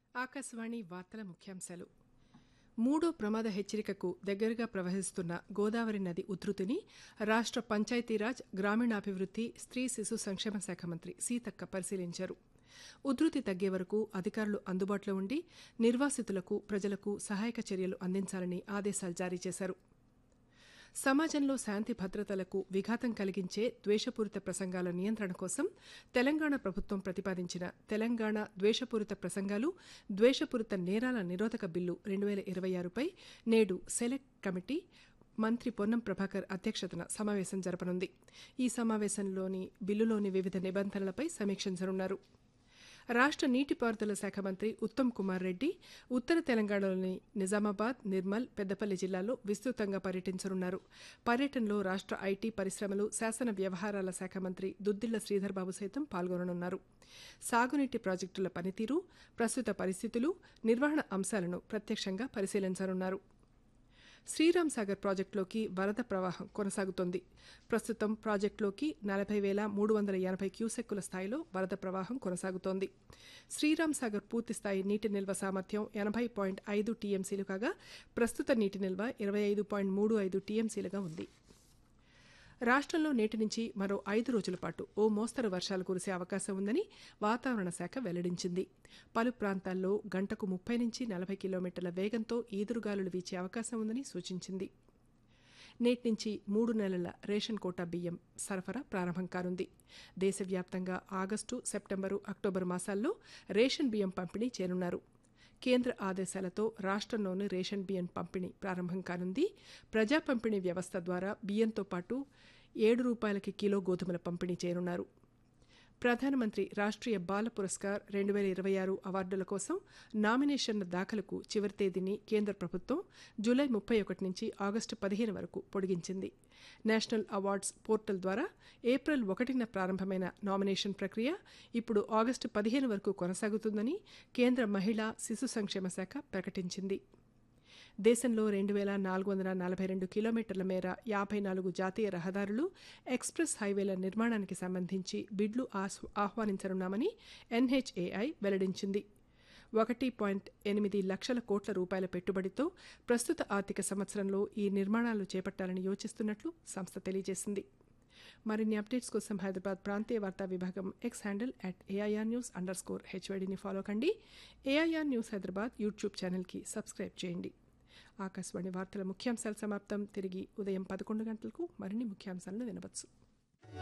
ఆకాశవాణి వార్తల ముఖ్యాంశాలు మూడో ప్రమాద హెచ్చరికకు దగ్గరగా ప్రవహిస్తున్న గోదావరి నది ఉధృతిని రాష్ట్ర పంచాయతీరాజ్ గ్రామీణాభివృద్ది స్త్రీ శిశు సంక్షేమ శాఖ మంత్రి సీతక్క పరిశీలించారు ఉధృతి తగ్గే వరకు అధికారులు అందుబాటులో ఉండి నిర్వాసితులకు ప్రజలకు సహాయక చర్యలు అందించాలని ఆదేశాలు జారీ చేశారు సమాజంలో శాంతి భద్రతలకు విఘాతం కలిగించే ద్వేషపూరిత ప్రసంగాల నియంత్రణ కోసం తెలంగాణ ప్రభుత్వం ప్రతిపాదించిన తెలంగాణ ద్వేషపూరిత ప్రసంగాలు ద్వేషపూరిత నేరాల నిరోధక బిల్లు రెండు వేల ఇరవై ఆరుపై నేడు సెలెక్ట్ కమిటీ మంత్రి పొన్నం ప్రభాకర్ అధ్యక్షతన సమావేశం జరపనుంది ఈ సమావేశంలోని బిల్లులోని వివిధ నిబంధనలపై సమీక్షించనున్నారు రాష్ట్ర నీటిపారుదల శాఖ మంత్రి ఉత్తమ్ కుమార్ రెడ్డి ఉత్తర తెలంగాణలోని నిజామాబాద్ నిర్మల్ పెద్దపల్లి జిల్లాల్లో విస్తృతంగా పర్యటించనున్నారు పర్యటనలో రాష్ట్ర ఐటీ పరిశ్రమలు శాసన వ్యవహారాల శాఖ మంత్రి దుద్దిళ్ల శ్రీధర్బాబు సైతం పాల్గొననున్నారు సాగునీటి ప్రాజెక్టుల పనితీరు ప్రస్తుత పరిస్థితులు నిర్వహణ అంశాలను ప్రత్యక్షంగా పరిశీలించనున్నారు శ్రీరామ్ సాగర్ ప్రాజెక్టులోకి వరద ప్రవాహం కొనసాగుతోంది ప్రస్తుతం ప్రాజెక్టులోకి నలభై వేల మూడు వందల ఎనభై క్యూసెక్కుల స్థాయిలో వరద ప్రవాహం కొనసాగుతోంది శ్రీరామ్ సాగర్ పూర్తి స్థాయి నీటి నిల్వ సామర్థ్యం ఎనభై పాయింట్ ఐదు టీఎంసీలు కాగా ప్రస్తుత నీటి నిల్వ ఇరవై ఐదు పాయింట్ మూడు ఐదు టీఎంసీలుగా ఉంది రాష్ట్రంలో నేటి నుంచి మరో ఐదు రోజుల పాటు ఓ మోస్తరు వర్షాలు కురిసే అవకాశం ఉందని వాతావరణ శాఖ వెల్లడించింది పలు ప్రాంతాల్లో గంటకు ముప్పై నుంచి నలభై కిలోమీటర్ల వేగంతో ఈదురుగాలులు వీచే అవకాశం ఉందని సూచించింది నేటి నుంచి మూడు నెలల రేషన్ కోటా బియ్యం సరఫరా ప్రారంభం కానుంది దేశవ్యాప్తంగా ఆగస్టు సెప్టెంబరు అక్టోబర్ మాసాల్లో రేషన్ బియ్యం పంపిణీ చేరున్నారు కేంద్ర ఆదేశాలతో రాష్ట్రంలోని రేషన్ బియ్యం పంపిణీ ప్రారంభం కానుంది ప్రజా పంపిణీ వ్యవస్థ ద్వారా బియ్యంతో పాటు ఏడు రూపాయలకి కిలో గోధుమల పంపిణీ చేయనున్నారు ప్రధానమంత్రి రాష్ట్రీయ బాల పురస్కార్ రెండు వేల ఇరవై ఆరు అవార్డుల కోసం నామినేషన్ల దాఖలకు చివరి తేదీని కేంద్ర ప్రభుత్వం జూలై ముప్పై ఒకటి నుంచి ఆగస్టు పదిహేను వరకు పొడిగించింది నేషనల్ అవార్డ్స్ పోర్టల్ ద్వారా ఏప్రిల్ ఒకటిన ప్రారంభమైన నామినేషన్ ప్రక్రియ ఇప్పుడు ఆగస్టు పదిహేను వరకు కొనసాగుతుందని కేంద్ర మహిళా శిశు సంక్షేమ శాఖ ప్రకటించింది దేశంలో రెండు వేల నాలుగు వందల నలభై రెండు కిలోమీటర్ల మేర యాభై నాలుగు జాతీయ రహదారులు ఎక్స్ప్రెస్ హైవేల నిర్మాణానికి సంబంధించి బిడ్లు ఆహ్వానించనున్నామని ఎన్హెచ్ఏఐ వెల్లడించింది ఒకటి పాయింట్ ఎనిమిది లక్షల కోట్ల రూపాయల పెట్టుబడితో ప్రస్తుత ఆర్థిక సంవత్సరంలో ఈ నిర్మాణాలు చేపట్టాలని యోచిస్తున్నట్లు సంస్థ తెలియజేసింది మరిన్ని అప్డేట్స్ కోసం హైదరాబాద్ ప్రాంతీయ వార్తా విభాగం X handle at AIR news underscore స్కోర్ హెచ్వైడిని ఫాలో కండి ఏఐఆర్ న్యూస్ హైదరాబాద్ యూట్యూబ్ ఛానల్కి సబ్స్క్రైబ్ చేయండి ఆకాశవాణి వార్తల ముఖ్యాంశాలు సమాప్తం తిరిగి ఉదయం పదకొండు గంటలకు మరిన్ని ముఖ్యాంశాలను వినవచ్చు